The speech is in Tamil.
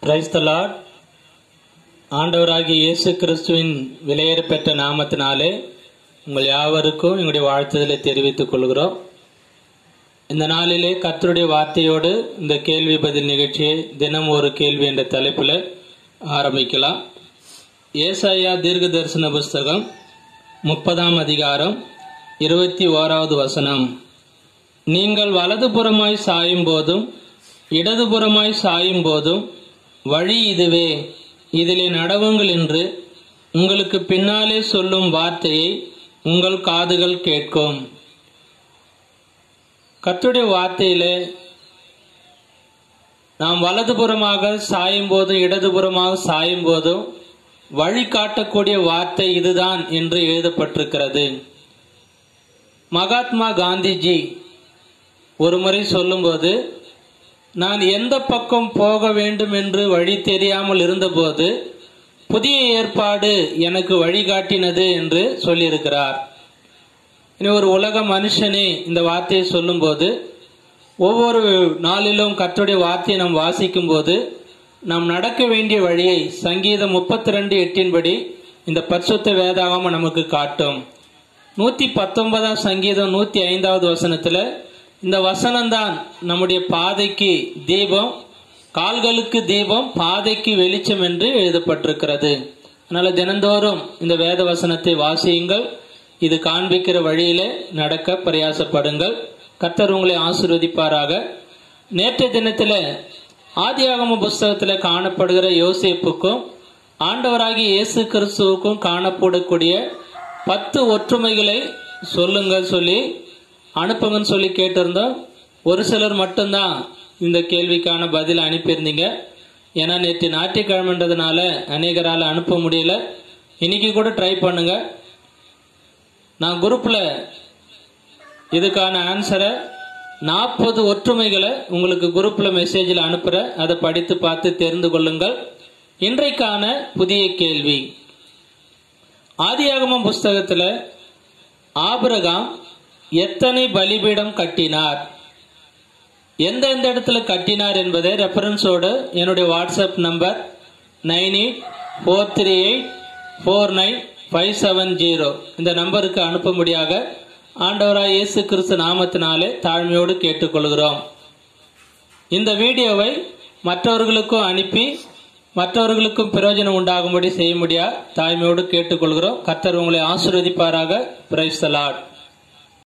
பிரைஸ் த லார்ட் ஆண்டவராகிய இயேசு கிறிஸ்துவின் விலையேறப்பெற்ற நாமத்தினாலே உங்கள் யாவருக்கும் எங்களுடைய வாழ்த்துதலை தெரிவித்துக் கொள்கிறோம் இந்த நாளிலே கர்த்தருடைய வார்த்தையோடு இந்த கேள்வி பதில் நிகழ்ச்சியை தினம் ஒரு கேள்வி என்ற தலைப்பில் ஆரம்பிக்கலாம் ஏசாயா தீர்க்க தரிசன புஸ்தகம் முப்பதாம் அதிகாரம் இருபத்தி ஓராவது வசனம் நீங்கள் வலதுபுறமாய் சாயும் போதும் இடதுபுறமாய் சாயும் போதும் வழி இதுவே இதிலே நடவுங்கள் என்று உங்களுக்கு பின்னாலே சொல்லும் வார்த்தையை உங்கள் காதுகள் கேட்கும் கர்த்தருடைய வார்த்தையிலே நாம் வலதுபுறமாக சாயும் போதும் இடதுபுறமாக சாயும் போதும் வழி காட்டக்கூடிய வார்த்தை இதுதான் என்று எழுதப்பட்டிருக்கிறது மகாத்மா காந்திஜி ஒரு முறை சொல்லும்போது நான் எந்த பக்கம் போக வேண்டும் என்று வழி தெரியாமல் இருந்தபோது புதிய ஏற்பாடு எனக்கு வழிகாட்டினது என்று சொல்லியிருக்கிறார் இனி ஒரு உலக மனுஷனே இந்த வார்த்தையை சொல்லும்போது ஒவ்வொரு நாளிலும் கற்றுடைய வார்த்தையை நாம் வாசிக்கும் போது நாம் நடக்க வேண்டிய வழியை சங்கீதம் முப்பத்தி ரெண்டு எட்டின்படி இந்த பரிசுத்த வேதாகமம் நமக்கு காட்டும் நூத்தி பத்தொன்பதாம் சங்கீதம் நூத்தி ஐந்தாவது வசனத்துல இந்த வசனம்தான் நம்முடைய பாதைக்கு தீபம் கால்களுக்கு தீபம் பாதைக்கு வெளிச்சம் என்று எழுதப்பட்டிருக்கிறது அதனால தினந்தோறும் இந்த வேத வசனத்தை வாசியுங்கள் இது காண்பிக்கிற வழியிலே நடக்க பிரயாசப்படுங்கள் கர்த்தர் உங்களை ஆசீர்வதிப்பாராக நேற்றைய தினத்தில் ஆதியாகம புஸ்தகத்தில் காணப்படுகிற யோசிப்புக்கும் ஆண்டவராகிய இயேசு கிறிஸ்துவுக்கும் காணப்படக்கூடிய பத்து ஒற்றுமைகளை சொல்லுங்கள் சொல்லி அனுப்புங்கன்னு சொல்லி கேட்டிருந்தோம் ஒரு சிலர் மட்டும்தான் இந்த கேள்விக்கான பதில் அனுப்பியிருந்தீங்க ஏன்னா நேற்று ஞாயிற்றுக்கிழமைன்றதுனால அநேகரால் அனுப்ப முடியல இன்னைக்கு கூட ட்ரை பண்ணுங்க நான் குரூப்ல இதுக்கான ஆன்சரை நாற்பது ஒற்றுமைகளை உங்களுக்கு குரூப்ல மெசேஜில் அனுப்புற அதை படித்து பார்த்து தெரிந்து கொள்ளுங்கள் இன்றைக்கான புதிய கேள்வி ஆதியாகமம் புஸ்தகத்துல ஆபிரகாம் எத்தனை பலிபீடம் கட்டினார் எந்தெந்த இடத்துல கட்டினார் என்பதை ரெஃபரன்ஸோடு என்னுடைய WhatsApp number nine eight four three eight four nine five seven zero இந்த நம்பருக்கு அனுப்பும்படியாக ஆண்டவராய் இயேசு கிறிஸ்து நாமத்தினாலே தாழ்மையோடு கேட்டுக்கொள்கிறோம் இந்த வீடியோவை மற்றவர்களுக்கும் அனுப்பி மற்றவர்களுக்கும் பிரயோஜனம் உண்டாகும்படி செய்ய முடியா தாய்மையோடு கேட்டுக்கொள்கிறோம் கர்த்தர் உங்களை ஆசீர்வதிப்பாராக பிரைஸ் த லார்ட்